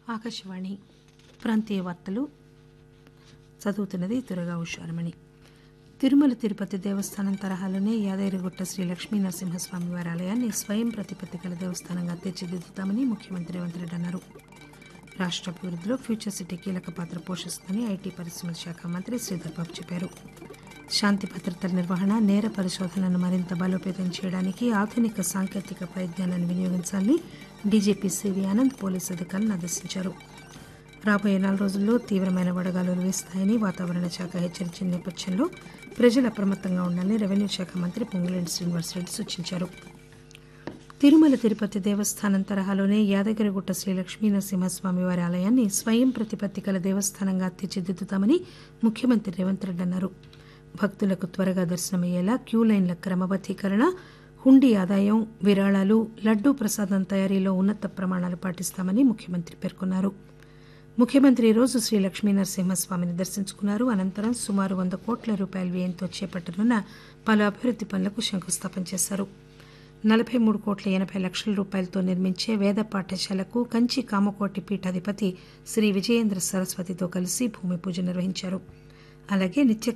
ఆకాశవాణి ప్రాంతీయ వార్తలు చదువుతున్నది దుర్గా ఉషారమణి తిరుమల తిరుపతి దేవస్థానం తరహాలోనే యాదగిరిగుట్ట శ్రీ లక్ష్మీ నరసింహస్వామి వారి ఆలయాన్ని స్వయం ప్రతిపత్తి గల దేవస్థానంగా తీర్చిదిద్దుతామని ముఖ్యమంత్రి రేవంత్ రెడ్డి అన్నారు రాష్ట అభివృద్దిలో ఫ్యూచర్ సిటీ కీలక పాత్ర పోషిస్తుందని ఐటీ పరిశ్రమల శాఖ మంత్రి శ్రీధర్ బాబు చెప్పారు శాంతి భద్రతల నిర్వహణ నేర పరిశోధనను మరింత బలోపేతం చేయడానికి ఆధునిక సాంకేతిక పరిజ్ఞానాన్ని వినియోగించాలని డీజీపీ సివి ఆనంద్ పోలీసు అధికారులను ఆదేశించారు రాబోయే నాలుగు రోజుల్లో తీవ్రమైన వడగాలులు వీస్తాయని వాతావరణ శాఖ హెచ్చరించిన నేపథ్యంలో ప్రజలు అప్రమత్తంగా ఉండాలని రెవెన్యూ శాఖ మంత్రి పొంగులేటి శ్రీనివాసరెడ్డి సూచించారు తిరుమల తిరుపతి దేవస్థానం తరహాలోనే యాదగిరిగుట్ట శ్రీ లక్ష్మీ నరసింహస్వామి వారి ఆలయాన్ని స్వయం ప్రతిపత్తి గల దేవస్థానంగా తీర్చిదిద్దుతామని ముఖ్యమంత్రి రేవంత్ రెడ్డి అన్నారు భక్తులకు త్వరగా దర్శనమయ్యేలా క్యూ లైన్ల క్రమబద్దీకరణ హుండీ ఆదాయం విరాళాలు లడ్డూ ప్రసాదం తయారీలో ఉన్నత ప్రమాణాలు పాటిస్తామని ముఖ్యమంత్రి పేర్కొన్నారు ముఖ్యమంత్రి ఈరోజు శ్రీ లక్ష్మీ నరసింహస్వామిని దర్శించుకున్నారు అనంతరం సుమారు వంద కోట్ల రూపాయల వ్యయంతో చేపట్టనున్న పలు అభివృద్ది పనులకు శంకుస్థాపన చేశారు నలభై మూడు కోట్ల ఎనభై లక్షల రూపాయలతో నిర్మించే వేద పాఠశాలకు కంచి కామకోటి పీఠాధిపతి శ్రీ విజయేంద్ర సరస్వతితో కలిసి భూమి పూజ నిర్వహించారు అలాగే నిత్య